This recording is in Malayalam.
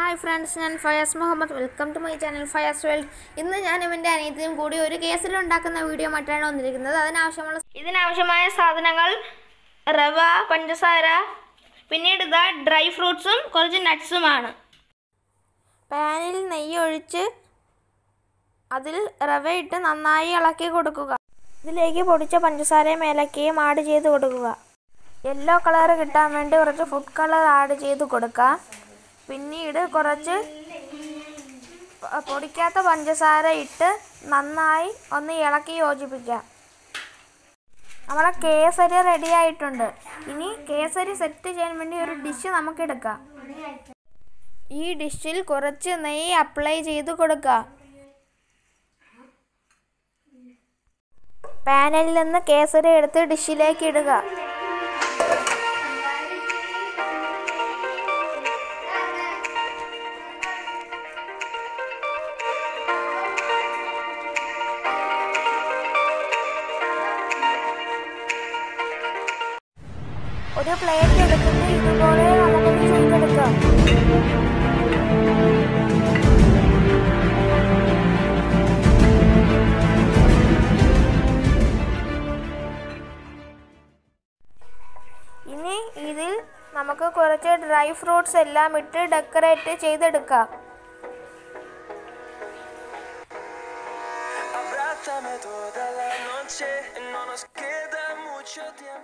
ഹായ് ഫ്രണ്ട്സ് ഞാൻ Fayas Muhammad welcome to my channel Fayas world ഇന്ന് ഞാൻ എൻ്റെ അനിയത്തിയും കൂടി ഒരു കേസരി ഉണ്ടാക്കുന്ന വീഡിയോ മറ്റാണ് വന്നിരിക്കുന്നത് അതിനാവശ്യമുള്ള ഇതിനാവശ്യമായ സാധനങ്ങൾ റവ പഞ്ചസാര പിന്നീട് ഇതാ ഡ്രൈ ഫ്രൂട്ട്സും കുറച്ച് നട്ട്സുമാണ് പാനിൽ നെയ്യ് ഒഴിച്ച് അതിൽ റവ ഇട്ട് നന്നായി ഇളക്കി കൊടുക്കുക ഇതിലേക്ക് പൊടിച്ച പഞ്ചസാരയും ഏലക്കയും ആഡ് ചെയ്ത് കൊടുക്കുക യെല്ലോ കളർ കിട്ടാൻ വേണ്ടി കുറച്ച് ഫുഡ് കളർ ആഡ് ചെയ്ത് കൊടുക്കുക പിന്നീട് കുറച്ച് പ- പൊടിക്കാത്ത പഞ്ചസാര ഇട്ട് നന്നായി ഒന്ന് ഇളക്കി യോജിപ്പിക്കാം നമ്മുടെ കേസരി റെഡി ആയിട്ടുണ്ട് ഇനി കേസരി സെറ്റ് ചെയ്യാൻ വേണ്ടി ഒരു ഡിഷ് നമുക്ക് എടുക്കാം ഈ ഡിഷിൽ കുറച്ച് നെയ്യ് അപ്ലൈ ചെയ്ത് കൊടുക്കുക പാനിൽ നിന്ന് കേസരി എടുത്ത് ഡിഷിലേക്ക് ഇടുക ഒരു പ്ലേറ്റ് എടുത്തിട്ട് ഇതുപോലെ നമുക്കൊന്ന് ചെയ്തെടുക്കാം ഇനി ഇതിൽ നമുക്ക് കുറച്ച് ഡ്രൈ ഫ്രൂട്ട്സ് എല്ലാം ഇട്ട് ഡെക്കറേറ്റ് ചെയ്തെടുക്കാം Abrázame toda la noche, no nos queda mucho tiempo.